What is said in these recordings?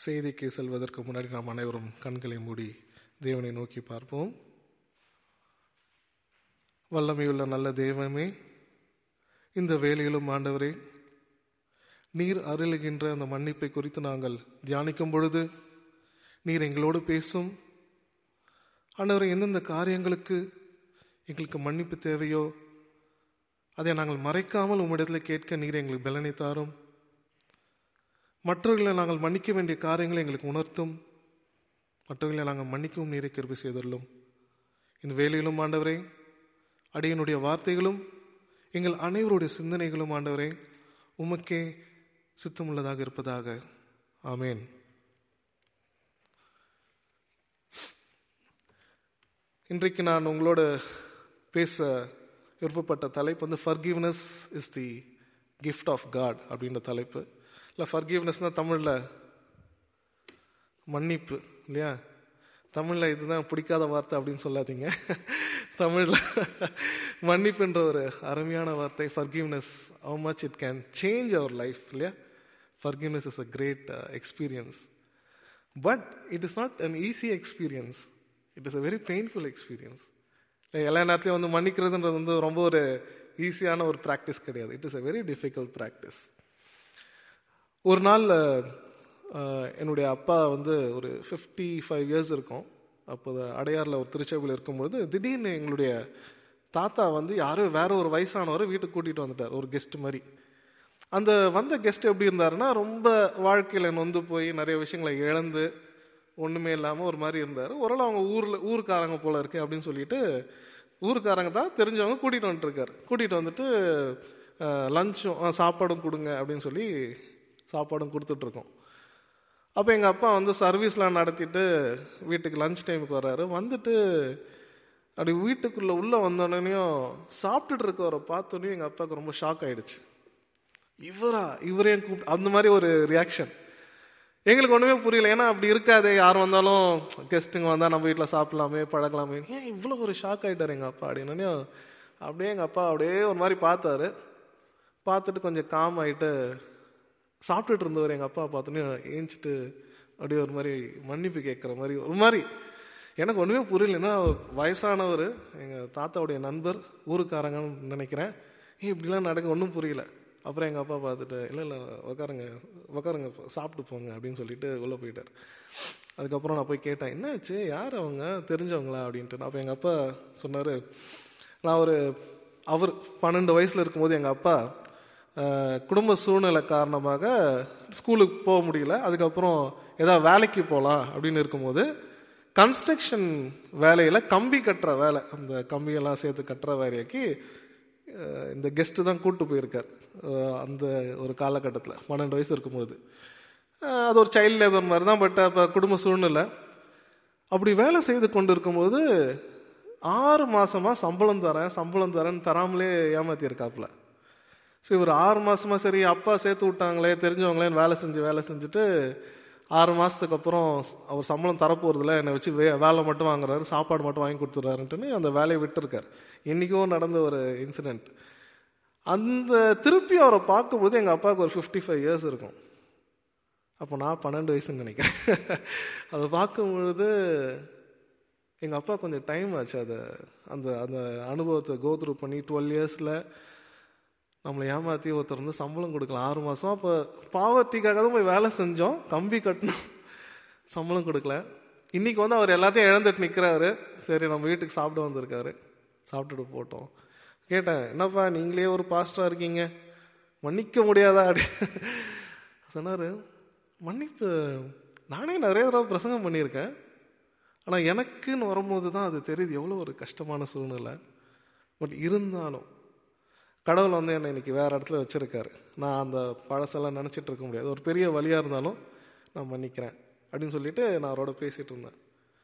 செய்திக்கு செல்வதற்கு முன்னாடி நாம் அனைவரும் கண்களை மூடி தேவனை நோக்கி பார்ப்போம் வல்லமையுள்ள நல்ல தேவமே இந்த வேலையிலும் ஆண்டவரே நீர் அருளுகின்ற அந்த மன்னிப்பை குறித்து நாங்கள் தியானிக்கும் பொழுது நீர் எங்களோடு பேசும் ஆண்டவரை எந்தெந்த காரியங்களுக்கு எங்களுக்கு மன்னிப்பு தேவையோ அதை நாங்கள் மறைக்காமல் உம்மிடத்தில் கேட்க நீர் எங்களுக்கு பலனை தாரும் மற்றவர்களை நாங்கள் மன்னிக்க வேண்டிய காரியங்களை எங்களுக்கு உணர்த்தும் மற்றவர்களை நாங்கள் மன்னிக்கவும் நீரை கிருபை செய்துள்ளோம் இந்த வேலையிலும் ஆண்டவரே அடியனுடைய வார்த்தைகளும் எங்கள் அனைவருடைய சிந்தனைகளும் ஆண்டவரே உமக்கே சித்தமுள்ளதாக இருப்பதாக ஆமேன் இன்றைக்கு நான் உங்களோட பேச விருப்பப்பட்ட தலைப்பு வந்து forgiveness is the gift of God அப்படின்ற தலைப்பு இல்லை ஃபர்கிவ்னஸ்னால் தமிழில் மன்னிப்பு இல்லையா தமிழில் இதுதான் பிடிக்காத வார்த்தை அப்படின்னு சொல்லாதீங்க தமிழில் மன்னிப்புன்ற ஒரு அருமையான வார்த்தை forgiveness how much it can change our life இல்லையா forgiveness is a great experience but it is not an easy experience it is a very painful experience எல்லா நேரத்தையும் வந்து மன்னிக்கிறதுன்றது வந்து ரொம்ப ஒரு ஈஸியான ஒரு ப்ராக்டிஸ் கிடையாது it is a very difficult practice ஒரு நாள் என்னுடைய அப்பா வந்து ஒரு ஃபிஃப்டி ஃபைவ் இயர்ஸ் இருக்கும் அப்போ அடையாரில் ஒரு திருச்சபையில் இருக்கும்பொழுது திடீர்னு எங்களுடைய தாத்தா வந்து யாரோ வேற ஒரு வயசானவரை வீட்டுக்கு கூட்டிகிட்டு வந்துட்டார் ஒரு கெஸ்ட் மாதிரி அந்த வந்த கெஸ்ட் எப்படி இருந்தாருன்னா ரொம்ப வாழ்க்கையில் நொந்து போய் நிறைய விஷயங்களை இழந்து ஒன்றுமே இல்லாமல் ஒரு மாதிரி இருந்தார் ஓரளவு அவங்க ஊரில் ஊருக்காரங்க போல இருக்கு அப்படின்னு சொல்லிட்டு ஊருக்காரங்க தான் தெரிஞ்சவங்க கூட்டிகிட்டு வந்துட்டுருக்காரு கூட்டிகிட்டு வந்துட்டு லஞ்சும் சாப்பாடும் கொடுங்க அப்படின்னு சொல்லி சாப்பாடும் கொடுத்துட்ருக்கோம் அப்போ எங்கள் அப்பா வந்து சர்வீஸ்லாம் நடத்திட்டு வீட்டுக்கு லஞ்ச் டைமுக்கு வர்றாரு வந்துட்டு அப்படி வீட்டுக்குள்ளே உள்ளே வந்தோடனையும் சாப்பிட்டுட்டு இருக்கவரை பார்த்தோன்னே எங்கள் அப்பாவுக்கு ரொம்ப ஷாக் ஆயிடுச்சு இவரா இவரையும் கூப்பிட்டு அந்த மாதிரி ஒரு ரியாக்ஷன் எங்களுக்கு ஒன்றுமே புரியல ஏன்னா அப்படி இருக்காது யார் வந்தாலும் கெஸ்ட்டுங்க வந்தால் நம்ம வீட்டில் சாப்பிடலாமே பழகலாமே ஏன் இவ்வளோ ஒரு ஷாக் ஆகிட்டார் எங்கள் அப்பா அப்படின்னு அப்படியே எங்கள் அப்பா அப்படியே ஒரு மாதிரி பார்த்தாரு பார்த்துட்டு கொஞ்சம் காம் ஆகிட்டு சாப்பிட்டுட்டு இருந்தவர் எங்கள் அப்பா பார்த்தோன்னே ஏஞ்சிட்டு அப்படியே ஒரு மாதிரி மன்னிப்பு கேட்குற மாதிரி ஒரு மாதிரி எனக்கு ஒன்றுமே புரியலன்னா வயசானவர் எங்கள் தாத்தாவுடைய நண்பர் ஊருக்காரங்கன்னு நினைக்கிறேன் ஏன் இப்படிலாம் நடக்க ஒன்றும் புரியல அப்புறம் எங்கள் அப்பா பார்த்துட்டு இல்லை இல்லை உக்காருங்க உக்காருங்க சாப்பிட்டு போங்க அப்படின்னு சொல்லிட்டு உள்ளே போயிட்டார் அதுக்கப்புறம் நான் போய் கேட்டேன் என்னாச்சு யார் அவங்க தெரிஞ்சவங்களா அப்படின்ட்டு அப்போ எங்கள் அப்பா சொன்னார் நான் ஒரு அவர் பன்னெண்டு வயசில் இருக்கும்போது எங்கள் அப்பா குடும்ப சூழ்நிலை காரணமாக ஸ்கூலுக்கு போக முடியல அதுக்கப்புறம் ஏதாவது வேலைக்கு போகலாம் அப்படின்னு இருக்கும்போது கன்ஸ்ட்ரக்ஷன் வேலையில் கம்பி கட்டுற வேலை அந்த கம்பியெல்லாம் சேர்த்து கட்டுற வேலைக்கு இந்த கெஸ்ட்டு தான் கூப்பிட்டு போயிருக்கார் அந்த ஒரு காலகட்டத்தில் பன்னெண்டு வயசு இருக்கும்போது அது ஒரு சைல்டு லேபர் மாதிரி தான் பட் அப்போ குடும்ப சூழ்நிலை அப்படி வேலை செய்து கொண்டு இருக்கும்போது ஆறு மாதமாக சம்பளம் தரேன் சம்பளம் தரேன்னு தராமலே ஏமாத்தியிருக்காப்புல ஸோ இவர் ஆறு மாதமாக சரி அப்பா சேர்த்து விட்டாங்களே தெரிஞ்சவங்களேன்னு வேலை செஞ்சு வேலை செஞ்சுட்டு ஆறு மாதத்துக்கு அப்புறம் அவர் சம்பளம் தரப்போகிறதுல என்னை வச்சு வே வேலை மட்டும் வாங்குறாரு சாப்பாடு மட்டும் வாங்கி கொடுத்துட்றாருன்ட்டுன்னு அந்த வேலையை விட்டுருக்கார் இன்றைக்கும் நடந்த ஒரு இன்சிடெண்ட் அந்த திருப்பி அவரை பார்க்கும்போது எங்கள் அப்பாவுக்கு ஒரு ஃபிஃப்டி ஃபைவ் இயர்ஸ் இருக்கும் அப்போ நான் பன்னெண்டு வயசுன்னு நினைக்கிறேன் அதை பார்க்கும் பொழுது எங்கள் அப்பா கொஞ்சம் டைம் ஆச்சு அதை அந்த அந்த அனுபவத்தை கோத்ரூ பண்ணி டுவெல் இயர்ஸில் நம்மளை ஏமாற்றி ஒருத்தர் வந்து சம்பளம் கொடுக்கலாம் ஆறு மாதம் அப்போ பாவர்ட்டிக்காக தான் போய் வேலை செஞ்சோம் கம்பி கட்டணும் சம்பளம் கொடுக்கல இன்னைக்கு வந்து அவர் எல்லாத்தையும் இழந்துட்டு நிற்கிறாரு சரி நம்ம வீட்டுக்கு சாப்பிட வந்திருக்காரு சாப்பிட்டுட்டு போட்டோம் கேட்டேன் என்னப்பா நீங்களே ஒரு பாஸ்டராக இருக்கீங்க மன்னிக்க முடியாதா அப்படி சொன்னார் மன்னிப்பு நானே நிறைய தடவை பிரசங்கம் பண்ணியிருக்கேன் ஆனால் எனக்குன்னு வரும்போது தான் அது தெரியுது எவ்வளோ ஒரு கஷ்டமான சூழ்நிலை பட் இருந்தாலும் கடவுள் வந்து என்னை இன்னைக்கு வேற இடத்துல வச்சிருக்காரு நான் அந்த பழசெல்லாம் நினச்சிட்டு இருக்க முடியாது ஒரு பெரிய வழியாக இருந்தாலும் நான் மன்னிக்கிறேன் அப்படின்னு சொல்லிட்டு நான் அவரோட பேசிட்டு இருந்தேன்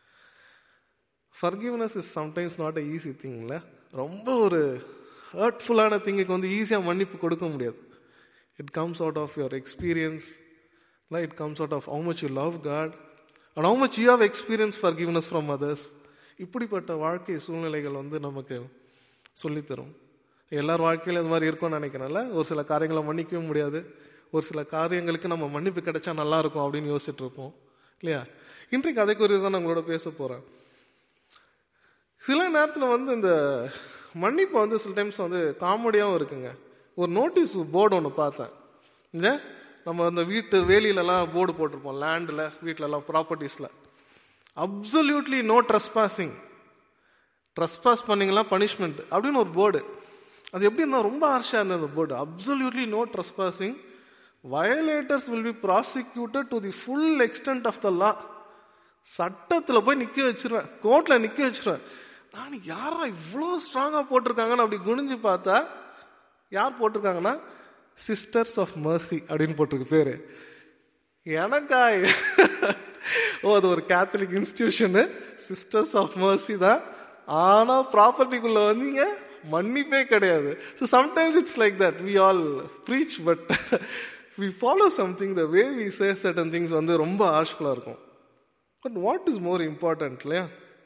forgiveness is sometimes not a easy திங்ல ரொம்ப ஒரு ஹர்ட்ஃபுல்லான திங்குக்கு வந்து ஈஸியாக மன்னிப்பு கொடுக்க முடியாது it comes out of your experience it comes out of how much you love God and how much you have experience forgiveness from others இப்படிப்பட்ட வாழ்க்கை சூழ்நிலைகள் வந்து நமக்கு சொல்லித்தரும் எல்லார் வாழ்க்கையிலும் இது மாதிரி இருக்கும்னு நினைக்கிறேன்ல ஒரு சில காரியங்களை மன்னிக்கவும் முடியாது ஒரு சில காரியங்களுக்கு நம்ம மன்னிப்பு கிடைச்சா நல்லா இருக்கும் அப்படின்னு யோசிச்சுட்டு இருப்போம் இல்லையா இன்றைக்கு அதை குறித்து தான் நான் உங்களோட பேச போகிறேன் சில நேரத்தில் வந்து இந்த மன்னிப்பு வந்து சில டைம்ஸ் வந்து காமெடியாகவும் இருக்குங்க ஒரு நோட்டீஸ் போர்டு ஒன்று பார்த்தேன் இல்லை நம்ம அந்த வீட்டு வேலியிலலாம் போர்டு போட்டிருப்போம் லேண்டில் வீட்டிலலாம் ப்ராப்பர்ட்டிஸில் அப்சல்யூட்லி நோ ட்ரெஸ்பாசிங் ட்ரெஸ்பாஸ் பண்ணிங்களா பனிஷ்மெண்ட் அப்படின்னு ஒரு போர்டு அது எப்படின்னா ரொம்ப ஹார்ஷாக இருந்தது அந்த board absolutely no trespassing violators will be prosecuted to the full extent of the law சட்டத்தில் போய் நிற்க வச்சிருவேன் கோர்ட்டில் நிற்க வச்சிருவேன் நான் யாரா இவ்வளோ ஸ்ட்ராங்காக போட்டிருக்காங்கன்னு அப்படி குனிஞ்சு பார்த்தா யார் போட்டிருக்காங்கன்னா சிஸ்டர்ஸ் ஆஃப் மர்சி அப்படின்னு போட்டிருக்கு பேரு எனக்கா ஓ அது ஒரு Catholic institution Sisters of Mercy தான் ஆனால் ப்ராப்பர்ட்டிக்குள்ள வந்தீங்க மன்னிப்பே கிடையாது so sometimes it's like that we all preach but we follow something the way we say certain things வந்து ரொம்ப ஹார்ஷ்ஃபுல்லாக இருக்கும் but what is more important இல்லையா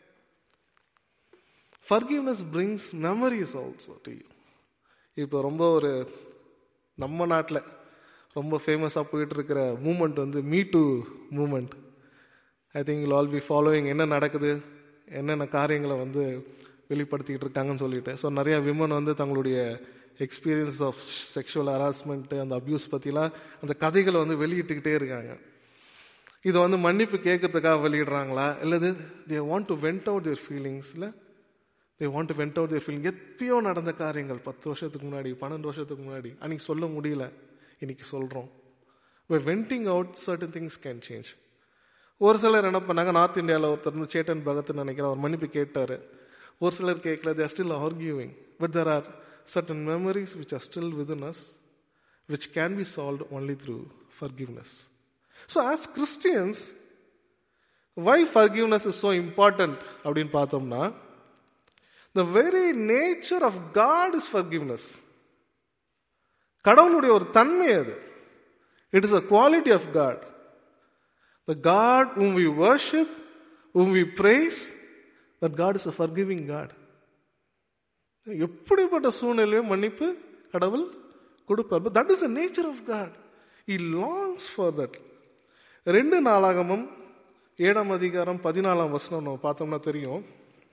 forgiveness brings memories also to you இப்போ ரொம்ப ஒரு நம்ம நாட்டில் ரொம்ப ஃபேமஸாக போயிட்டு இருக்கிற மூமெண்ட் வந்து me too moment I think will all be following என்ன நடக்குது என்னென்ன காரியங்களை வந்து வெளிப்படுத்திக்கிட்டு இருக்காங்கன்னு சொல்லிட்டு ஸோ நிறையா விமன் வந்து தங்களுடைய எக்ஸ்பீரியன்ஸ் ஆஃப் செக்ஷுவல் ஹராஸ்மெண்ட்டு அந்த அப்யூஸ் பற்றிலாம் அந்த கதைகளை வந்து வெளியிட்டுக்கிட்டே இருக்காங்க இது வந்து மன்னிப்பு கேட்கறதுக்காக வெளியிடுறாங்களா இல்லது they want to vent out their feelings இல்லை they want to vent out their feeling எப்பயோ நடந்த காரியங்கள் பத்து வருஷத்துக்கு முன்னாடி பன்னெண்டு வருஷத்துக்கு முன்னாடி அன்னைக்கு சொல்ல முடியல இன்னைக்கு சொல்கிறோம் but venting out certain things can change ஒரு சிலர் என்ன பண்ணாங்க நார்த் இந்தியாவில் ஒருத்தர் வந்து சேட்டன் பகத்னு நினைக்கிற அவர் மன்னிப்பு கேட்டார் ஒரு சிலர் கேட்கல they're still arguing but there are certain memories which are still within us which can be solve only through forgiveness so as Christians why forgiveness is so important அப்படின்னு பார்த்தோம்னா the very nature of God is forgiveness கடவுளுடைய ஒரு தன்மை அது it is a quality of God the God um we worship um we praise that God is a forgiving God எப்படிப்பட்ட சூழ்நிலையும் மன்னிப்பு கடவுள் கொடுப்பார் but that is the nature of God he longs for that ரெண்டு நாளாகமும் ஏழாம் அதிகாரம் பதினாலாம் வசனம் நம்ம பார்த்தோம்னா தெரியும்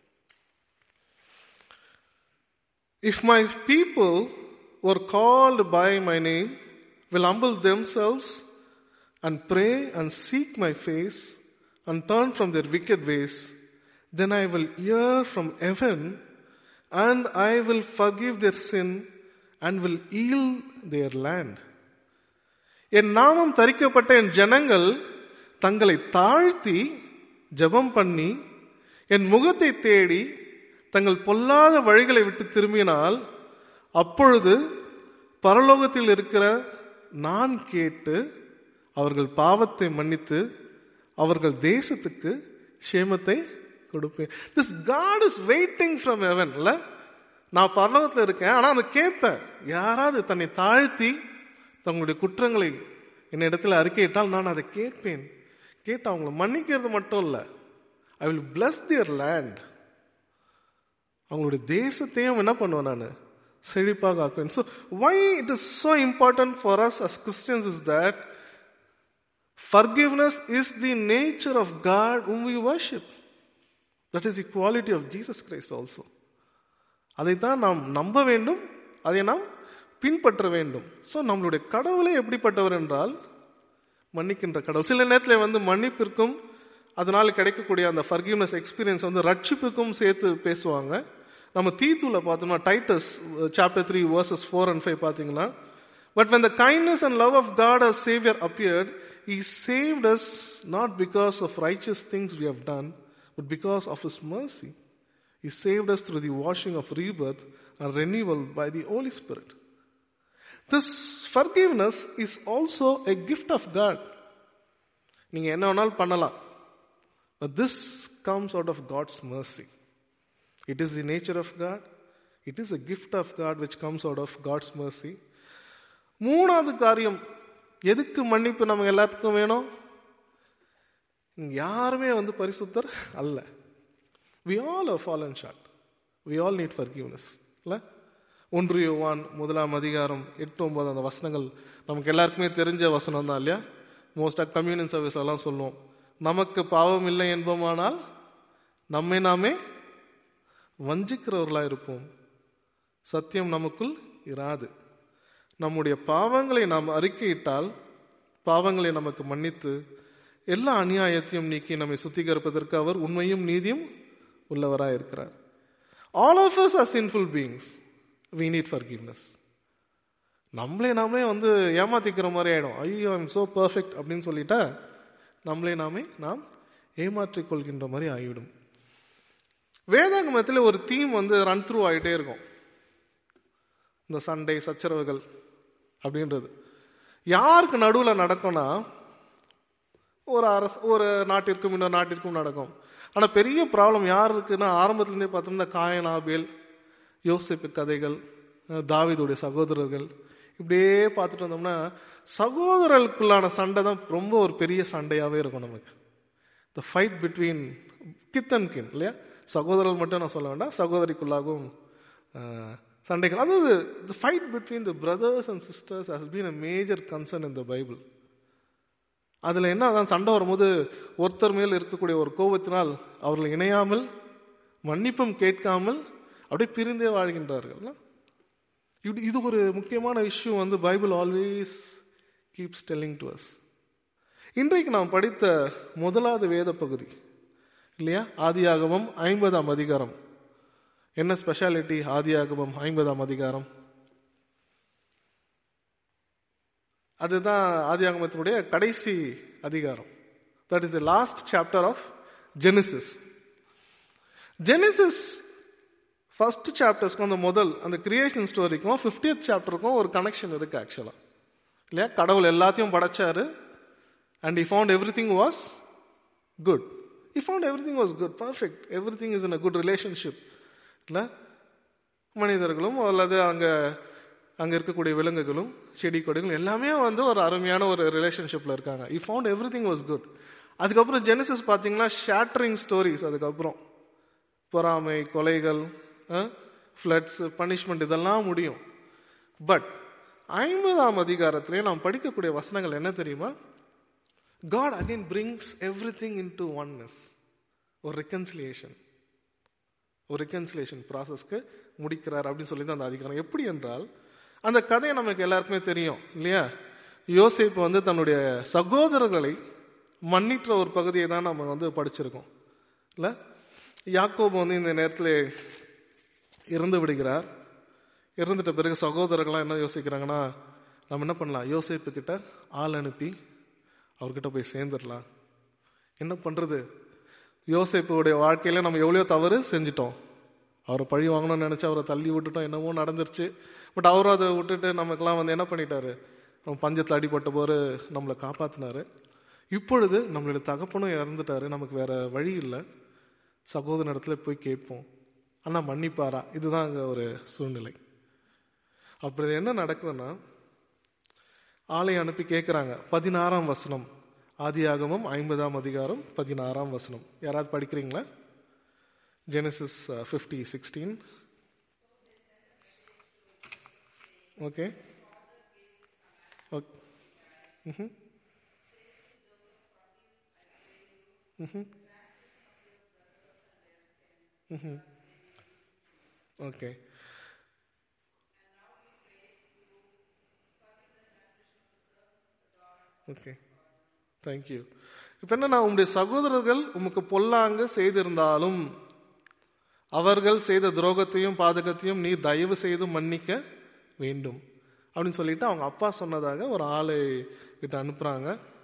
if my people were called by my name will humble themselves and pray and seek my face and turn from their wicked ways, then I will hear from heaven and I will forgive their sin and will heal their land. என் நாமம் தரிக்கப்பட்ட என் ஜனங்கள் தங்களை தாழ்த்தி ஜெபம் பண்ணி என் முகத்தை தேடி தங்கள் பொல்லாத வழிகளை விட்டு திரும்பினால் அப்பொழுது பரலோகத்தில் இருக்கிற நான் கேட்டு அவர்கள் பாவத்தை மன்னித்து அவர்கள் தேசத்துக்கு சேமத்தை கொடுப்பேன் this God is waiting from ஹெவன்ல நான் பரலோகத்தில் இருக்கேன் ஆனால் அதை கேட்பேன் யாராவது தன்னை தாழ்த்தி தங்களுடைய குற்றங்களை என்னிடத்தில் அறிக்கையிட்டால் நான் அதை கேட்பேன் கேட்டு அவங்கள மன்னிக்கிறது மட்டும் இல்லை I will bless their land அவங்களுடைய தேசத்தையும் என்ன பண்ணுவேன் நான் செழிப்பாக ஆக்குவேன் so why it is so important for us us Christians is that forgiveness is the nature of God um we worship that is the quality of Jesus Christ also அதைத்தான் நாம் நம்ப வேண்டும் அதை நாம் பின்பற்ற வேண்டும் ஸோ நம்மளுடைய கடவுளே எப்படிப்பட்டவர் என்றால் மன்னிக்கின்ற கடவுள் சில நேரத்தில் வந்து மன்னிப்பிற்கும் அதனால் கிடைக்கக்கூடிய அந்த ஃபர்கிவ்னஸ் எக்ஸ்பீரியன்ஸ் வந்து ரட்சிப்புக்கும் சேர்த்து பேசுவாங்க நம்ம தீத்துல பார்த்தோம்னா Titus chapter three verses four and five பார்த்தீங்கன்னா but when the kindness and love of God as saviour appeared he saved us not because of righteous things we have done but because of his mercy he saved us through the washing of rebirth and renewal by the Holy Spirit this forgiveness is also a gift of God நீங்கள் என்ன வேணாலும் பண்ணலாம் but this comes out of God's mercy It is the nature of God. It is a gift of God which comes out of God's mercy. மூணாவது காரியம் எதுக்கு மன்னிப்பு நம்ம எல்லாத்துக்கும் வேணும் யாருமே வந்து பரிசுத்தர் அல்ல we all are fallen short we all need forgiveness இல்லை ஒன்று யோவான் முதலாம் அதிகாரம் எட்டு ஒன்பது அந்த வசனங்கள் நமக்கு எல்லாருக்குமே தெரிஞ்ச வசனம் தான் இல்லையா மோஸ்டாக கம்யூனியன் சர்வீஸ் எல்லாம் சொல்லுவோம் நமக்கு பாவம் இல்லை என்போமானால் நம்மை நாமே வஞ்சிக்கிறவர்களாக இருப்போம் சத்தியம் நமக்குள் இராது நம்முடைய பாவங்களை நாம் அறிக்கையிட்டால் பாவங்களை நமக்கு மன்னித்து எல்லா அநியாயத்தையும் நீக்கி நம்மை சுத்திகரிப்பதற்கு அவர் உண்மையும் நீதியும் உள்ளவராக இருக்கிறார் all of us are sinful beings we need forgiveness நம்மளே நாமளே வந்து ஏமாத்திக்கிற மாதிரி ஆயிடும் ஐயோ ஐம் சோ பர்ஃபெக்ட் அப்படின்னு சொல்லிட்டா நம்மளே நாமே நாம் ஏமாற்றிக் கொள்கின்ற மாதிரி ஆகிவிடும் வேதாகமத்தில் ஒரு தீம் வந்து ரன் த்ரூ ஆகிட்டே இருக்கும் இந்த சண்டை சச்சரவுகள் அப்படின்றது யாருக்கு நடுவில் நடக்கும்னா ஒரு அரசு ஒரு நாட்டிற்கும் இன்னொரு நாட்டிற்கும் நடக்கும் ஆனால் பெரிய ப்ராப்ளம் யார் இருக்குன்னா ஆரம்பத்துலேருந்தே பார்த்தோம்னா காயன் ஆபேல் யோசிப்பு கதைகள் தாவிதுடைய சகோதரர்கள் இப்படியே பார்த்துட்டு வந்தோம்னா சகோதரர்களுக்குள்ளான சண்டை தான் ரொம்ப ஒரு பெரிய சண்டையாகவே இருக்கும் நமக்கு the fight between kith and kin இல்லையா சகோதரர்கள் மட்டும் நான் சொல்ல வேண்டாம் சகோதரிக்குள்ளாகவும் சண்டைகள் அதாவது the fight between the brothers and sisters has been a major concern in the Bible அதில் என்ன அதான் சண்டை வரும்போது ஒருத்தர் மேல் இருக்கக்கூடிய ஒரு கோபத்தினால் அவர்கள் இணையாமல் மன்னிப்பும் கேட்காமல் அப்படியே பிரிந்தே வாழ்கின்றார்கள் இப்படி இது ஒரு முக்கியமான இஷ்யூ வந்து Bible always keeps telling to us இன்றைக்கு நாம் படித்த முதலாவது வேத பகுதி இல்லையா ஆதியாகமம் ஐம்பதாம் அதிகாரம் என்ன ஸ்பெஷாலிட்டி ஆதியாகமம் ஐம்பதாம் அதிகாரம் அதுதான் ஆதியாகமத்தினுடைய கடைசி அதிகாரம் that is the last chapter of Genesis Genesis first சாப்டர்ஸ்க்கும் அந்த முதல் அந்த கிரியேஷன் ஸ்டோரிக்கும் ஃபிஃப்டியத் சாப்டருக்கும் ஒரு கனெக்ஷன் இருக்கு ஆக்சுவலா இல்லையா கடவுள் எல்லாத்தையும் படைச்சாரு and he found everything was good he found everything was good perfect everything is in a good relationship இல்லை மனிதர்களும் அல்லது அங்கே அங்கே இருக்கக்கூடிய விலங்குகளும் செடி கொடிகளும் எல்லாமே வந்து ஒரு அருமையான ஒரு ரிலேஷன்ஷிப்பில் இருக்காங்க he found everything was good அதுக்கப்புறம் ஜெனசிஸ் பார்த்தீங்கன்னா ஷேட்டரிங் ஸ்டோரிஸ் அதுக்கப்புறம் பொறாமை கொலைகள் ஃப்ளட்ஸ் பனிஷ்மெண்ட் இதெல்லாம் முடியும் பட் ஐம்பதாம் அதிகாரத்திலே நாம் படிக்கக்கூடிய வசனங்கள் என்ன தெரியுமா God again brings everything into oneness ஒரு ரெக்கன்சிலியேஷன் ஒரு ரெக்கன்சிலேஷன் ப்ராசஸ்க்கு முடிக்கிறார் அப்படின்னு சொல்லி தான் அந்த அதிகாரம் எப்படி என்றால் அந்த கதையை நமக்கு எல்லாருக்குமே தெரியும் இல்லையா யோசிப்பு வந்து தன்னுடைய சகோதரர்களை மன்னிற்ற ஒரு பகுதியை தான் நம்ம வந்து படிச்சிருக்கோம் இல்லை யாக்கோபு வந்து இந்த நேரத்தில் இறந்து விடுகிறார் இறந்துட்ட பிறகு சகோதரர்கள்லாம் என்ன யோசிக்கிறாங்கன்னா நம்ம என்ன பண்ணலாம் யோசிப்பு கிட்ட ஆள் அனுப்பி அவர்கிட்ட போய் சேர்ந்துடலாம் என்ன பண்ணுறது யோசிப்புடைய வாழ்க்கையில நம்ம எவ்வளோ தவறு செஞ்சிட்டோம் அவரை பழி வாங்கணும்னு நினச்சி அவரை தள்ளி விட்டுட்டோம் என்னமோ நடந்துருச்சு பட் அவரும் அதை விட்டுட்டு நமக்கெல்லாம் வந்து என்ன பண்ணிட்டாரு நம்ம பஞ்சத்தில் அடிபட்ட போது நம்மளை காப்பாற்றினாரு இப்பொழுது நம்மளுடைய தகப்பனும் இறந்துட்டாரு நமக்கு வேற வழி இல்லை சகோதர இடத்துல போய் கேட்போம் ஆனால் மன்னிப்பாரா இதுதான் அங்கே ஒரு சூழ்நிலை அப்படி என்ன நடக்குதுன்னா ஆளை அனுப்பி கேட்குறாங்க பதினாறாம் வசனம் ஆதியாகமம் ஐம்பதாம் அதிகாரம் பதினாறாம் வசனம் யாராவது படிக்கிறீங்களா Genesis fifty sixteen okay okay ம் ம் ம் ஓகே ஓகே தேங்க்யூ இப்போ என்ன உங்களுடைய சகோதரர்கள் உமக்கு பொல்லாங்க செய்திருந்தாலும் அவர்கள் செய்த துரோகத்தையும் பாதகத்தையும் நீ தயவு செய்து மன்னிக்க வேண்டும் அப்படின்னு சொல்லிட்டு அவங்க அப்பா சொன்னதாக ஒரு ஆளை கிட்ட அனுப்புறாங்க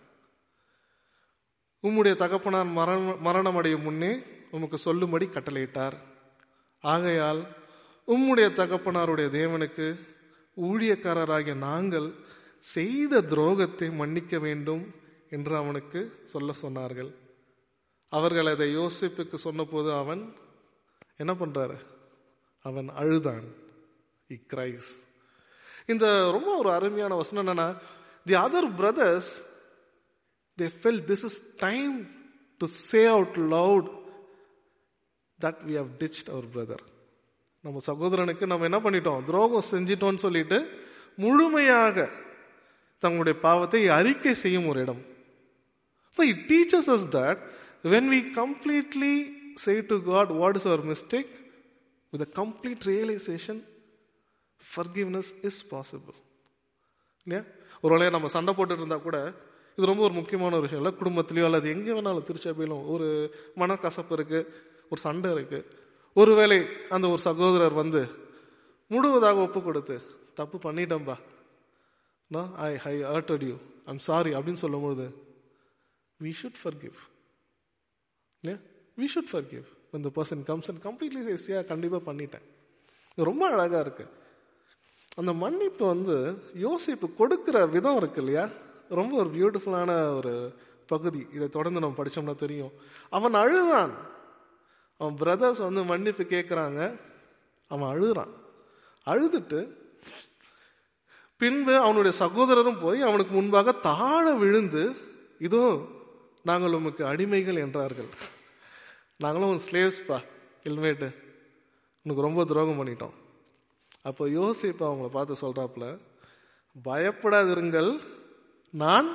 உம்முடைய தகப்பனார் மரண மரணமடையும் முன்னே உமக்கு சொல்லும்படி கட்டளையிட்டார் ஆகையால் உம்முடைய தகப்பனாருடைய தேவனுக்கு ஊழியக்காரராகிய நாங்கள் செய்த துரோகத்தை மன்னிக்க வேண்டும் என்று அவனுக்கு சொல்ல சொன்னார்கள் அவர்கள் அதை யோசிப்புக்கு சொன்னபோது அவன் என்ன பண்றாரு அவன் அழுதான் இ கிரைஸ் இந்த ரொம்ப ஒரு அருமையான வசனம் என்னன்னா the other brothers they fell this is time to say out loud that we have ditched our brother நம்ம சகோதரனுக்கு நம்ம என்ன பண்ணிட்டோம் துரோகம் செஞ்சிட்டோம்னு சொல்லிட்டு முழுமையாக தங்களுடைய பாவத்தை அறிக்கை செய்யும் ஒரு இடம் So it teaches us that when we completely say to God what is our mistake, with a complete realization, forgiveness is possible. இல்லையா ஒரு வேளையை நம்ம சண்டை போட்டுட்டு இருந்தா கூட இது ரொம்ப ஒரு முக்கியமான ஒரு விஷயம் இல்லை குடும்பத்திலையோ அல்லது எங்கே வேணாலும் திருச்சபையிலும் ஒரு மனக்கசப்பு இருக்கு ஒரு சண்டை இருக்கு ஒருவேளை அந்த ஒரு சகோதரர் வந்து முழுவதாக ஒப்பு கொடுத்து தப்பு பண்ணிட்டேன்பா நான் I have hurted you I'm sorry அப்படின்னு சொல்லும்போது we should forgive. Yeah? We should forgive. When the person comes and completely says, yeah, கண்டிப்பாக பண்ணிட்டேன் இது ரொம்ப அழகாக இருக்கு அந்த மன்னிப்பு வந்து யோசிப்பு கொடுக்கிற விதம் இருக்கு இல்லையா ரொம்ப ஒரு பியூட்டிஃபுல்லான ஒரு பகுதி இதை தொடர்ந்து நம்ம படிச்சோம்னா தெரியும் அவன் அழுதான் அவன் பிரதர்ஸ் வந்து மன்னிப்பு கேட்குறாங்க அவன் அழுகிறான் அழுதுட்டு பின்பு அவனுடைய சகோதரரும் போய் அவனுக்கு முன்பாக தாழ விழுந்து இதோ நாங்கள் உமக்கு அடிமைகள் என்றார்கள் நாங்களும் ஒரு ஸ்லேவ்ஸ்பா ஹெல்மெட்டு உனக்கு ரொம்ப துரோகம் பண்ணிட்டோம் அப்போ யோசிப்பா அவங்கள பார்த்து சொல்றாப்புல பயப்படாதிருங்கள் நான்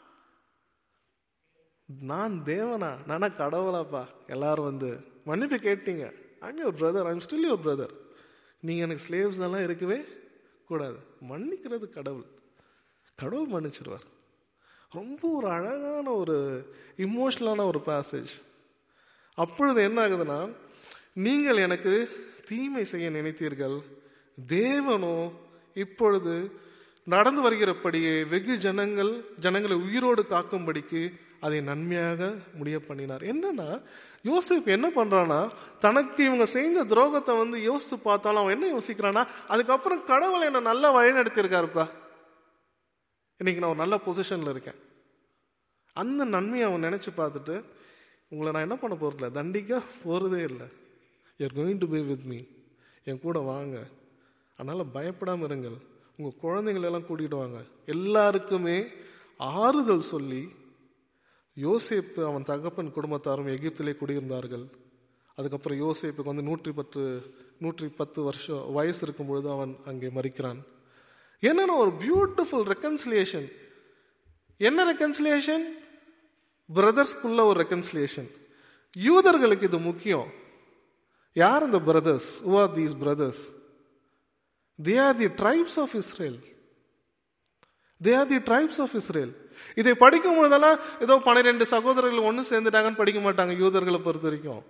நான் தேவனா நானா கடவுளாப்பா எல்லாரும் வந்து மன்னிப்பு கேட்டீங்க I'm your brother I'm still your brother நீங்கள் எனக்கு ஸ்லேவ்ஸ் எல்லாம் இருக்கவே கூடாது மன்னிக்கிறது கடவுள் கடவுள் மன்னிச்சிருவார் ரொம்ப ஒரு அழகான ஒரு இமோஷனலான ஒரு பேசேஜ் அப்பொழுது என்ன ஆகுதுன்னா நீங்கள் எனக்கு தீமை செய்ய நினைத்தீர்கள் தேவனோ இப்பொழுது நடந்து வருகிறபடியே வெகு ஜனங்கள் ஜனங்களை உயிரோடு காக்கும்படிக்கு அதை நன்மையாக முடிய பண்ணினார் என்னன்னா யோசிப் என்ன பண்றானா தனக்கு இவங்க செஞ்ச துரோகத்தை வந்து யோசித்து பார்த்தாலும் அவன் என்ன யோசிக்கிறான்னா அதுக்கப்புறம் கடவுள் என்ன நல்லா வழி நடத்தியிருக்காருப்பா இன்னைக்கு நான் ஒரு நல்ல பொசிஷன்ல இருக்கேன் அந்த நன்மையை அவன் நினைச்சு பார்த்துட்டு உங்களை நான் என்ன பண்ண போறதில்ல தண்டிக்க போறதே இல்லை you're going to be with me என் கூட வாங்க அதனால பயப்படாம இருங்கள் உங்க குழந்தைங்களை எல்லாம் கூட்டிட்டு வாங்க எல்லாருக்குமே ஆறுதல் சொல்லி யோசேப்பு அவன் தகப்பன் குடும்பத்தாரும் எகிப்திலே குடியிருந்தார்கள் அதுக்கப்புறம் யோசேப்புக்கு வந்து நூற்றி பத்து நூற்றி பத்து வருஷம் வயசு இருக்கும் பொழுது அவன் அங்கே மறிக்கிறான் என்னன்னா ஒரு பியூட்டிஃபுல் ரெக்கன்சிலியேஷன் என்ன ரெக்கன்சிலியேஷன் பிரதர்ஸ்க்குள்ள ஒரு ரெக்கன்சிலியேஷன் யூதர்களுக்கு இது முக்கியம் யார் இந்த brothers who are these brothers they are the tribes of Israel they are the tribes of Israel இதை படிக்கும் பொழுதெல்லாம் ஏதோ பன்னிரெண்டு சகோதரர்கள் ஒன்று சேர்ந்துட்டாங்கன்னு படிக்க மாட்டாங்க யூதர்களை பொறுத்த வரைக்கும்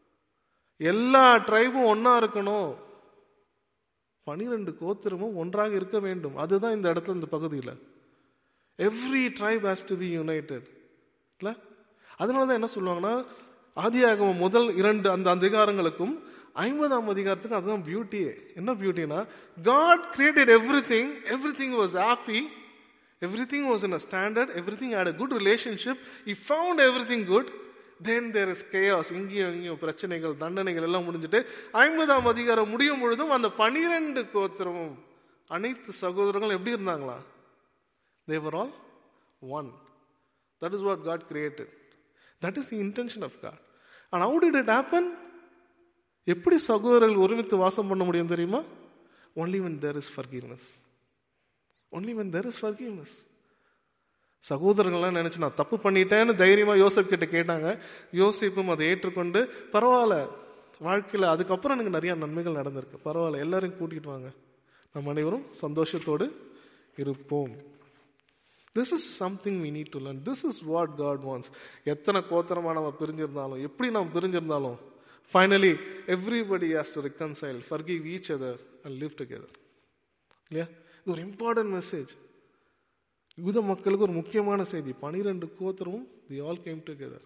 எல்லா ட்ரைபும் ஒன்னா இருக்கணும் பனிரெண்டு கோத்திரமும் ஒன்றாக இருக்க வேண்டும் அதுதான் இந்த இடத்துல இந்த பகுதியில் every tribe has to be united இல்லை அதனால தான் என்ன சொல்லுவாங்கன்னா ஆதியாகமம் முதல் இரண்டு அந்த அதிகாரங்களுக்கும் ஐம்பதாம் அதிகாரத்துக்கும் அதுதான் பியூட்டியே என்ன பியூட்டினா God created everything everything was happy everything was in a standard everything had a good relationship he found everything good then there is chaos இங்கேயும் இங்கேயும் பிரச்சனைகள் தண்டனைகள் எல்லாம் முடிஞ்சுட்டு ஐம்பதாம் அதிகாரம் முடியும் பொழுதும் அந்த பனிரெண்டு கோத்திரமும் அனைத்து சகோதரர்களும் எப்படி இருந்தாங்களா they were all one that is what God created that is the intention of God and how did it happen எப்படி சகோதரர்கள் ஒருமித்து வாசம் பண்ண முடியும் தெரியுமா only when there is forgiveness only when there is forgiveness சகோதரர்கள்லாம் நினைச்சு நான் தப்பு பண்ணிட்டேன்னு தைரியமா யோசிப் கிட்ட கேட்டாங்க யோசிப்பும் அதை ஏற்றுக்கொண்டு பரவாயில்ல வாழ்க்கையில் அதுக்கப்புறம் எனக்கு நிறைய நன்மைகள் நடந்திருக்கு பரவாயில்ல எல்லாரையும் கூட்டிட்டு வாங்க நம்ம அனைவரும் சந்தோஷத்தோடு இருப்போம் this is something we need to learn this is what God wants எத்தனை கோத்திரமா நம்ம பிரிஞ்சிருந்தாலும் எப்படி நாம் பிரிஞ்சிருந்தாலும் finally everybody has to reconcile forgive each other and live together இல்லையா இது ஒரு இம்பார்ட்டன்ட் மெசேஜ் யூத மக்களுக்கு ஒரு முக்கியமான செய்தி பனிரெண்டு கோத்திரமும் they all came together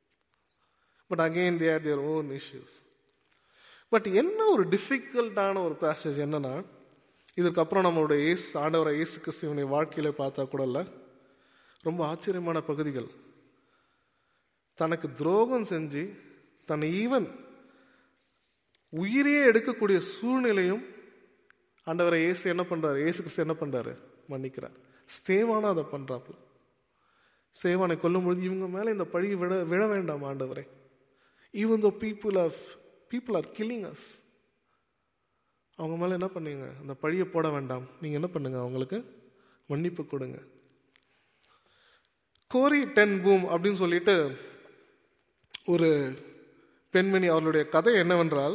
but again they are their own issues but என்ன ஒரு டிஃபிகல்ட்டான ஒரு பேசேஜ் என்னன்னா இதுக்கப்புறம் நம்மளுடைய ஏஸ் ஆண்டவரை இயேசு கிறிஸ்துவனுடைய வாழ்க்கையில பார்த்தா கூட இல்ல ரொம்ப ஆச்சரியமான பகுதிகள் தனக்கு துரோகம் செஞ்சு தன்னை ஈவன் உயிரையே எடுக்கக்கூடிய சூழ்நிலையும் ஆண்டவரை இயேசு என்ன பண்றாரு இயேசு கிறிஸ்து என்ன பண்றாரு மன்னிக்கிறார் ஸ்தேவானா அதை பண்றாப்புல சேவானை கொல்லும் பொழுது இவங்க மேல இந்த பழி விழ விழ வேண்டாம் ஆண்டவரை even though people of people are killing us அவங்க மேலே என்ன பண்ணுங்க அந்த பழியை போட வேண்டாம் நீங்கள் என்ன பண்ணுங்க அவங்களுக்கு மன்னிப்பு கொடுங்க கோரி டென் பூம் அப்படின்னு சொல்லிட்டு ஒரு பெண்மணி அவர்களுடைய கதை என்னவென்றால்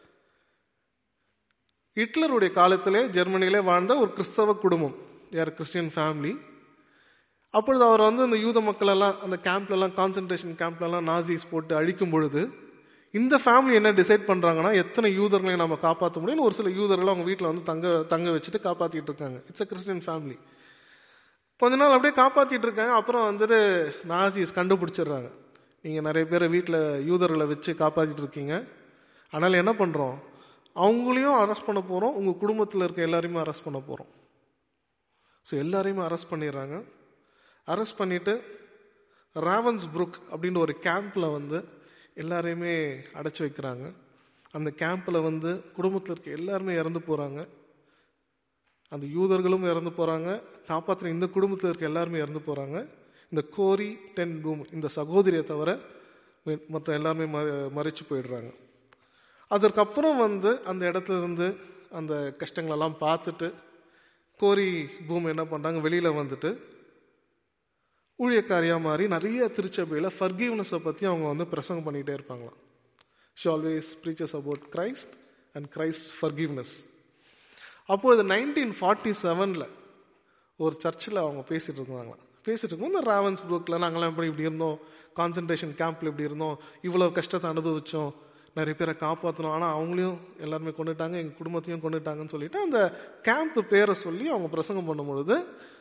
ஹிட்லருடைய காலத்திலே ஜெர்மனியிலே வாழ்ந்த ஒரு கிறிஸ்தவ குடும்பம் யார் கிறிஸ்டியன் ஃபேமிலி அப்பொழுது அவர் வந்து அந்த யூத மக்களெல்லாம் அந்த கேம்ப்லலாம் கான்சன்ட்ரேஷன் கேம்ப்லலாம் நாசிஸ் போட்டு அழிக்கும் பொழுது இந்த ஃபேமிலி என்ன டிசைட் பண்ணுறாங்கன்னா எத்தனை யூதர்களை நம்ம காப்பாற்ற முடியும்னு ஒரு சில யூதர்கள் அவங்க வீட்டில் வந்து தங்க தங்க வச்சுட்டு காப்பாற்றிட்டு இருக்காங்க இட்ஸ் அ கிறிஸ்டியன் ஃபேமிலி கொஞ்ச நாள் அப்படியே காப்பாற்றிட்டு இருக்காங்க அப்புறம் வந்துட்டு நாசிஸ் கண்டுபிடிச்சிடுறாங்க நீங்கள் நிறைய பேரை வீட்டில் யூதர்களை வச்சு காப்பாற்றிட்டு இருக்கீங்க அதனால் என்ன பண்ணுறோம் அவங்களையும் அரெஸ்ட் பண்ண போகிறோம் உங்கள் குடும்பத்தில் இருக்க எல்லாரையுமே அரெஸ்ட் பண்ண போகிறோம் ஸோ எல்லாரையுமே அரெஸ்ட் பண்ணிடுறாங்க அரெஸ்ட் பண்ணிவிட்டு ராவன்ஸ் புருக் அப்படின்ற ஒரு கேம்பில் வந்து எல்லாரையுமே அடைச்சி வைக்கிறாங்க அந்த கேம்பில் வந்து குடும்பத்தில் இருக்க எல்லாருமே இறந்து போகிறாங்க அந்த யூதர்களும் இறந்து போகிறாங்க காப்பாற்றுற இந்த குடும்பத்தில் இருக்க எல்லாருமே இறந்து போகிறாங்க இந்த கோரி டென் பூம் இந்த சகோதரியை தவிர மற்ற எல்லாருமே ம மறைச்சு போயிடுறாங்க அதற்கப்புறம் வந்து அந்த இடத்துல இருந்து அந்த கஷ்டங்களெல்லாம் பார்த்துட்டு கோரி பூம் என்ன பண்ணுறாங்க வெளியில் வந்துட்டு ஊழியக்காரியாக மாறி நிறைய திருச்சபையில் ஃபர்கிவ்னஸை பற்றி அவங்க வந்து பிரசங்கம் பண்ணிகிட்டே இருப்பாங்களாம் she always preaches about Christ and Christ forgiveness அப்போது இது நைன்டீன் ஃபார்ட்டி செவனில் ஒரு சர்ச்சில் அவங்க பேசிகிட்டு இருந்தாங்களாம் பேசிட்டு இருக்கோம் இந்த ராவன்ஸ் புக்கில் நாங்களாம் எப்படி இப்படி இருந்தோம் கான்சன்ட்ரேஷன் கேம்பில் இப்படி இருந்தோம் இவ்வளோ கஷ்டத்தை அனுபவித்தோம் நிறைய பேரை காப்பாற்றணும் ஆனால் அவங்களையும் எல்லாருமே கொண்டுட்டாங்க எங்கள் குடும்பத்தையும் கொண்டுட்டாங்கன்னு சொல்லிட்டு அந்த கேம்ப் பேரை சொல்லி அவங்க பிரசங்கம் பண்ணும்பொழுது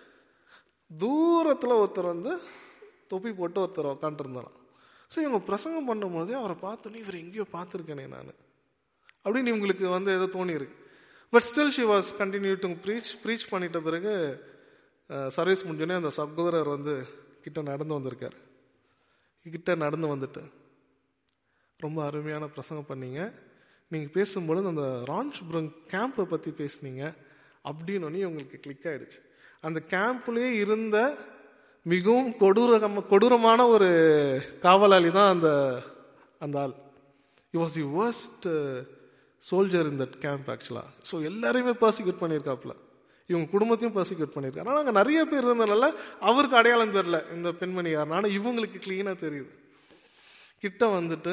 தூரத்தில் ஒருத்தர் வந்து தொப்பி போட்டு ஒருத்தர் உக்காந்துருந்தாராம் ஸோ இவங்க பிரசங்கம் பண்ணும்போதே அவரை பார்த்தோன்னே இவர் எங்கேயோ பார்த்துருக்கேனே நான் அப்படின்னு இவங்களுக்கு வந்து ஏதோ தோணியிருக்கு but still she was continue to preach preach பண்ணிட்ட பிறகு சர்வீஸ் முடிஞ்சோடனே அந்த சகோதரர் வந்து கிட்ட நடந்து வந்திருக்கார் கிட்ட நடந்து வந்துட்டு ரொம்ப அருமையான பிரசங்கம் பண்ணீங்க நீங்கள் பேசும்பொழுது அந்த ரான்ச்புரம் கேம்பை பற்றி பேசுனீங்க அப்படின்னு உங்களுக்கு கிளிக் ஆயிடுச்சு அந்த கேம்ப்லேயே இருந்த மிகவும் கொடூரகம கொடூரமான ஒரு காவலாளி தான் அந்த அந்த ஆள் he was the worst soldier in that camp ஆக்சுவலாக ஸோ எல்லாரையுமே பர்சிக்யூட் பண்ணியிருக்காப்புல இவங்க குடும்பத்தையும் பர்சிக்யூட் பண்ணியிருக்காரு ஆனால் அங்கே நிறைய பேர் இருந்ததுனால அவருக்கு அடையாளம் தெரில இந்த பெண்மணி யாருன்னா ஆனால் இவங்களுக்கு க்ளீனாக தெரியுது கிட்ட வந்துட்டு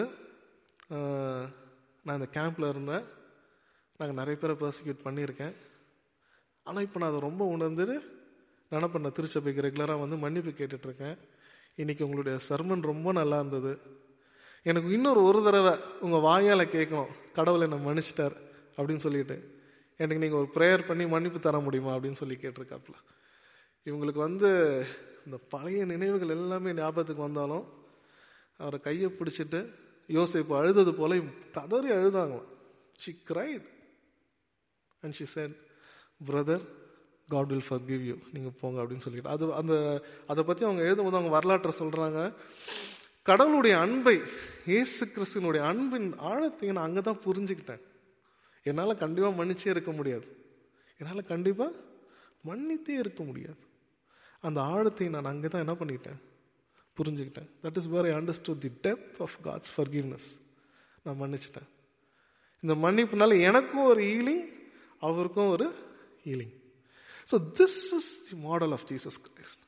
நான் இந்த கேம்பில் இருந்தேன் நாங்கள் நிறைய பேரை பர்சிக்யூட் பண்ணியிருக்கேன் ஆனால் இப்போ நான் அதை ரொம்ப உணர்ந்துட்டு நான் என்ன பண்ண திருச்சபைக்கு ரெகுலராக வந்து மன்னிப்பு கேட்டுட்ருக்கேன் இன்றைக்கி உங்களுடைய சர்மன் ரொம்ப நல்லா இருந்தது எனக்கு இன்னொரு ஒரு தடவை உங்கள் வாயால் கேட்கணும் கடவுளை என்னை மன்னிச்சிட்டார் அப்படின்னு சொல்லிட்டு எனக்கு நீங்கள் ஒரு ப்ரேயர் பண்ணி மன்னிப்பு தர முடியுமா அப்படின்னு சொல்லி கேட்டிருக்காப்புல இவங்களுக்கு வந்து இந்த பழைய நினைவுகள் எல்லாமே ஞாபகத்துக்கு வந்தாலும் அவரை கையை பிடிச்சிட்டு யோசிப்பு அழுதது போல கதறி அழுதாங்களாம் she cried and she said brother God will forgive you நீங்கள் போங்க அப்படின்னு சொல்லிட்டு அது அந்த அதை பற்றி அவங்க எழுதும்போது அவங்க வரலாற்றை சொல்கிறாங்க கடவுளுடைய அன்பை இயேசு கிறிஸ்துவனுடைய அன்பின் ஆழத்தை நான் அங்கே தான் புரிஞ்சுக்கிட்டேன் என்னால் கண்டிப்பாக மன்னிச்சே இருக்க முடியாது என்னால் கண்டிப்பாக மன்னித்தே இருக்க முடியாது அந்த ஆழத்தை நான் அங்கே தான் என்ன பண்ணிக்கிட்டேன் புரிஞ்சுக்கிட்டேன் that is where I understood the depth of God's forgiveness நான் மன்னிச்சிட்டேன் இந்த மன்னிப்புனால எனக்கும் ஒரு ஹீலிங் அவருக்கும் ஒரு healing so this is the model of Jesus Christ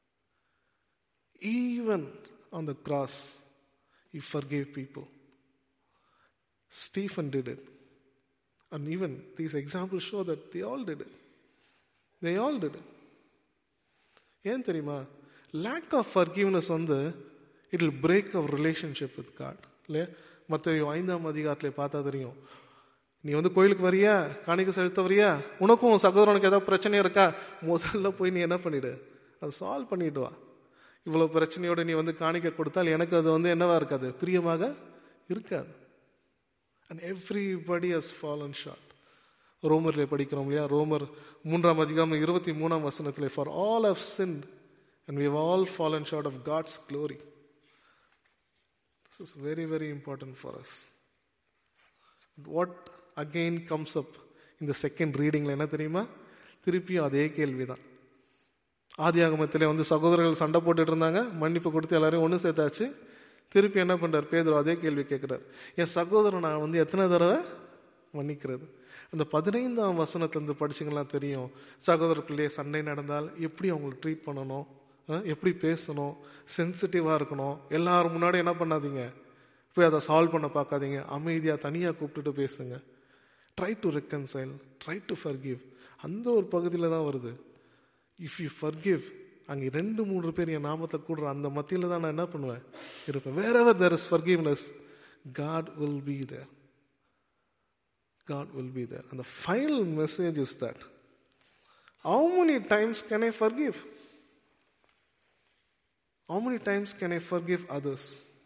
even on the cross, he forgave people. Stephen did it. And even these examples show that they all did it. They all did it. ஏன் தெரியுமா lack of forgiveness வந்து it will break our relationship with God இல்லையா மற்ற ஐந்தாம் அதிகாரத்தில் பார்த்தா தெரியும் நீ வந்து கோயிலுக்கு வரியா காணிக்க செலுத்த வரியா உனக்கும் சகோதரனுக்கு ஏதாவது பிரச்சனை இருக்கா முதல்ல போய் நீ என்ன பண்ணிடு அதை சால்வ் பண்ணிட்டு வா இவ்வளோ பிரச்சனையோடு நீ வந்து காணிக்க கொடுத்தால் எனக்கு அது வந்து என்னவா இருக்காது பிரியமாக இருக்காது and everybody has fallen short ரோமரில் படிக்கிறோம் இல்லையா ரோமர் மூன்றாம் அதிகாரம் இருபத்தி மூணாம் வசனத்தில் for all have sin and we all fallen short of God's glory this is very very important for us what again comes up இந்த செகண்ட் ரீடிங்கில் என்ன தெரியுமா திருப்பியும் அதே கேள்வி தான் ஆதி ஆகமத்திலே வந்து சகோதரர்கள் சண்டை போட்டுட்டு இருந்தாங்க மன்னிப்பு கொடுத்து எல்லாரையும் ஒன்று சேர்த்தாச்சு திருப்பி என்ன பண்ணுறார் பேதர் அதே கேள்வி கேட்குறாரு என் சகோதரன் நான் வந்து எத்தனை தடவை மன்னிக்கிறது அந்த பதினைந்தாம் வசனத்திலிருந்து படிச்சீங்கன்னா தெரியும் சகோதரர்களே சண்டை நடந்தால் எப்படி அவங்களை ட்ரீட் பண்ணணும் அஹ், எப்படி பேசணும் சென்சிட்டிவாக இருக்கணும் எல்லாரும் முன்னாடி என்ன பண்ணாதீங்க போய் அதை சால்வ் பண்ண பார்க்காதீங்க அமைதியாக தனியாக கூப்பிட்டுட்டு பேசுங்க try to reconcile try to forgive அந்த ஒரு பகுதியில் தான் வருது இஃப் யூ ஃபர்கிவ் அங்கே ரெண்டு மூன்று பேர் என் நாமத்தை கூடுற அந்த மத்தியில் தான் நான் என்ன பண்ணுவேன் இருப்பேன் wherever there is forgiveness God will be there God will be there அந்த final message is that how many times can I forgive how many times can I forgive others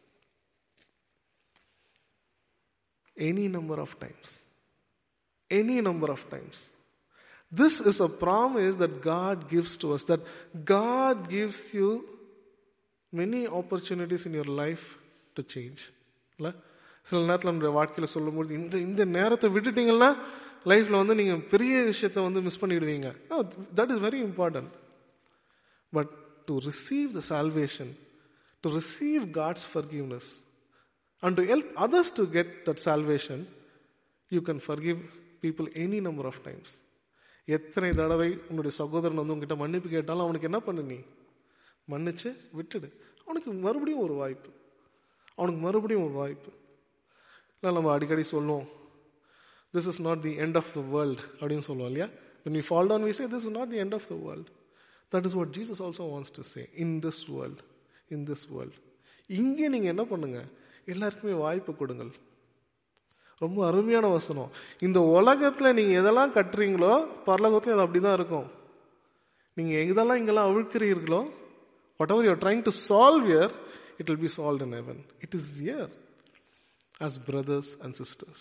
any number of times. Any number of times. This is a promise that God gives to us, that God gives you many opportunities in your life to change. இல்ல சில நேரத்தில் நம்முடைய வாழ்க்கையில் சொல்லும்போது இந்த இந்த நேரத்தை விட்டுட்டீங்கன்னா லைஃப்பில் வந்து நீங்கள் பெரிய விஷயத்தை வந்து மிஸ் பண்ணிடுவீங்க that is very important but to receive the salvation to receive God's forgiveness and to help others to get that salvation, you can forgive people any number of times. எத்தனை தடவை உன்னுடைய சகோதரன் வந்து உங்ககிட்ட மன்னிப்பு கேட்டாலும் அவனுக்கு என்ன பண்ணு நீ மன்னிச்சு விட்டுடு அவனுக்கு மறுபடியும் ஒரு வாய்ப்பு அவனுக்கு மறுபடியும் ஒரு வாய்ப்பு இல்லை நம்ம அடிக்கடி சொல்லுவோம் this is not the end of the world அப்படின்னு சொல்லுவோம் இல்லையா when we fall down we say this is not the end of the world that is what jesus also wants to say in this world in this world இங்கே நீங்க என்ன பண்ணுங்க எல்லாருக்குமே வாய்ப்பு கொடுங்கள் ரொம்ப அருமையான வசனம் இந்த உலகத்துல நீங்க எதெல்லாம் கட்டுறீங்களோ பரலோகத்துல அது அப்படிதான் இருக்கும் நீங்க எதெல்லாம் இங்கெல்லாம் அவிழ்க்கிறீர்களோ whatever you're trying to solve here it will be solve in heaven it is here as brothers and sisters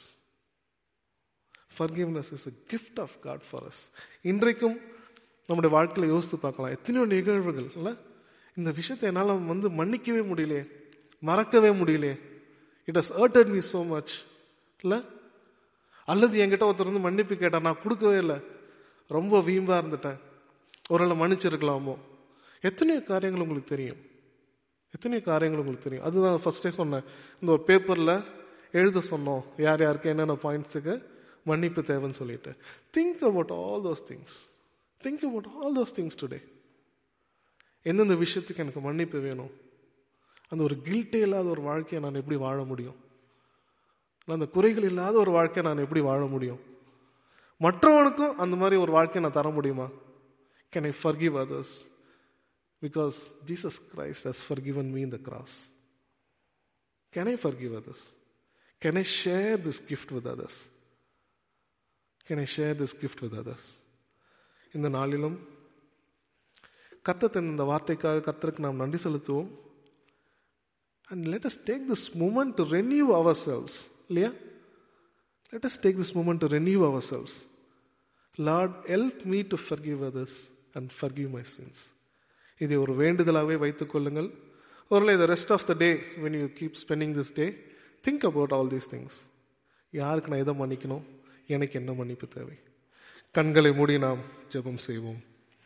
forgiveness is a gift of god for us இன்றைக்கும் நம்முடைய வாழ்க்கையில யோசித்து பார்க்கலாம் எத்தனையோ நிகழ்வுகள் இல்ல இந்த விஷயத்தை என்னால் வந்து மன்னிக்கவே முடியலையே மறக்கவே முடியலையே it has hurted me so much இல்ல அல்லது என்கிட்ட ஒருத்தர் வந்து மன்னிப்பு கேட்டார் நான் கொடுக்கவே இல்லை ரொம்ப வீம்பா இருந்துட்டேன் ஒருவேளை மன்னிச்சிருக்கலாமோ எத்தனையோ காரியங்கள் உங்களுக்கு தெரியும் எத்தனையோ காரியங்கள் உங்களுக்கு தெரியும் அதுதான் ஃபர்ஸ்டே சொன்னேன் இந்த ஒரு பேப்பரில் எழுத சொன்னோம் யார் யாருக்கு என்னென்ன பாயிண்ட்ஸுக்கு மன்னிப்பு தேவைன்னு சொல்லிட்டு think about all those things think about all those things today எந்தெந்த விஷயத்துக்கு எனக்கு மன்னிப்பு வேணும் அந்த ஒரு கில்ட்டே இல்லாத ஒரு வாழ்க்கையை நான் எப்படி வாழ முடியும் இல்ல அந்த குறைகள் இல்லாத ஒரு வாழ்க்கையை நான் எப்படி வாழ முடியும் மற்றவனுக்கும் அந்த மாதிரி ஒரு வாழ்க்கையை நான் தர முடியுமா can I forgive others because Jesus Christ has forgiven me in the cross. Can I forgive others? Can I share this gift with others? Can I share this gift with others? இந்த நாளிலும் கர்த்தத்தின் இந்த வார்த்தைக்காக கர்த்தருக்கு நாம் நன்றி செலுத்துவோம் and let us take this moment to renew ourselves இல்லையா let us take this moment to renew ourselves Lord help me to forgive others and forgive my sins இதை ஒரு வேண்டுதலாகவே வைத்துக் கொள்ளுங்கள் ஒருவேளை இந்த rest of the day when you keep spending this day think about all these things யாருக்கு நான் எதை மன்னிக்கணும் எனக்கு என்ன மன்னிப்பு தேவை கண்களை மூடி நாம் ஜெபம் செய்வோம்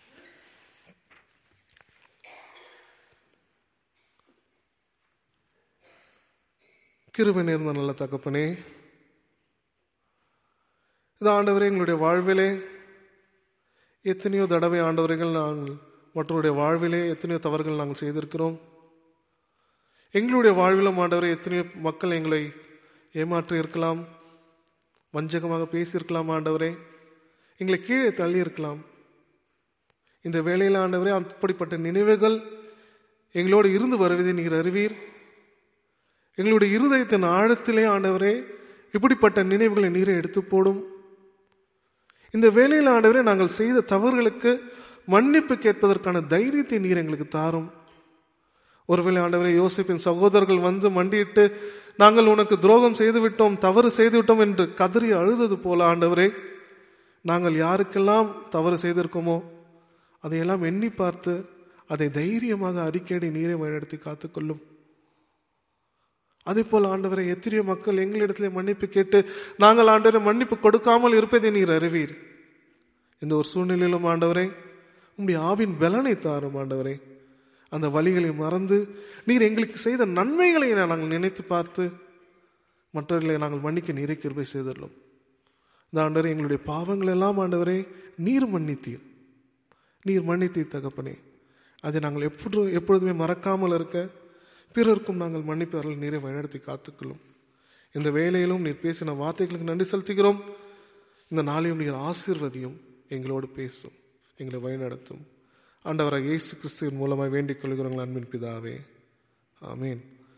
கிருபை நேர்ந்த நல்ல தகப்பனே இது ஆண்டவரே எங்களுடைய வாழ்விலே எத்தனையோ தடவை ஆண்டவர்கள் நாங்கள் மற்றவருடைய வாழ்விலே எத்தனையோ தவறுகள் நாங்கள் செய்திருக்கிறோம் எங்களுடைய வாழ்விலும் ஆண்டவரை எத்தனையோ மக்கள் எங்களை ஏமாற்றி இருக்கலாம் வஞ்சகமாக பேசியிருக்கலாம் ஆண்டவரே எங்களை கீழே தள்ளி இருக்கலாம் இந்த வேளையில் ஆண்டவரே அப்படிப்பட்ட நினைவுகள் எங்களோடு இருந்து வருவதை நீர் அறிவீர் எங்களுடைய இருதயத்தின் ஆழத்திலே ஆண்டவரே இப்படிப்பட்ட நினைவுகளை நீரை எடுத்து போடும் இந்த வேலையில் ஆண்டவரே நாங்கள் செய்த தவறுகளுக்கு மன்னிப்பு கேட்பதற்கான தைரியத்தை நீர் எங்களுக்கு தாரும் ஒருவேளை ஆண்டவரே யோசிப்பின் சகோதரர்கள் வந்து மண்டியிட்டு நாங்கள் உனக்கு துரோகம் செய்து விட்டோம் தவறு செய்து விட்டோம் என்று கதறி அழுதது போல ஆண்டவரே நாங்கள் யாருக்கெல்லாம் தவறு செய்திருக்கோமோ அதையெல்லாம் எண்ணி பார்த்து அதை தைரியமாக அறிக்கையடி நீரை வழிநடத்தி காத்துக்கொள்ளும் அதே போல் ஆண்டவரை எத்தனையோ மக்கள் எங்களிடத்திலே மன்னிப்பு கேட்டு நாங்கள் ஆண்டவரை மன்னிப்பு கொடுக்காமல் இருப்பதை நீர் அறிவீர் இந்த ஒரு சூழ்நிலையிலும் ஆண்டவரே உம்முடைய ஆவின் பலனை தாரும் ஆண்டவரே அந்த வழிகளை மறந்து நீர் எங்களுக்கு செய்த நன்மைகளை நாங்கள் நினைத்து பார்த்து மற்றவர்களை நாங்கள் மன்னிக்க நீரை கிருபை செய்துள்ளோம் இந்த ஆண்டவரே எங்களுடைய பாவங்கள் எல்லாம் ஆண்டவரே நீர் மன்னித்தீர் நீர் மன்னித்தீர் தகப்பனே அதை நாங்கள் எப்பொழுது எப்பொழுதுமே மறக்காமல் இருக்க பிறருக்கும் நாங்கள் மன்னிப்பவர்கள் நீரை வழிநடத்தி காத்துக்கொள்ளும் இந்த வேலையிலும் நீர் பேசின வார்த்தைகளுக்கு நன்றி செலுத்துகிறோம் இந்த நாளையும் நீர் ஆசீர்வதியும் எங்களோடு பேசும் எங்களை வழிநடத்தும் ஆண்டவராக இயேசு கிறிஸ்துவின் மூலமாக வேண்டிக் கொள்கிறோங்கள் அன்பின் பிதாவே ஆமீன்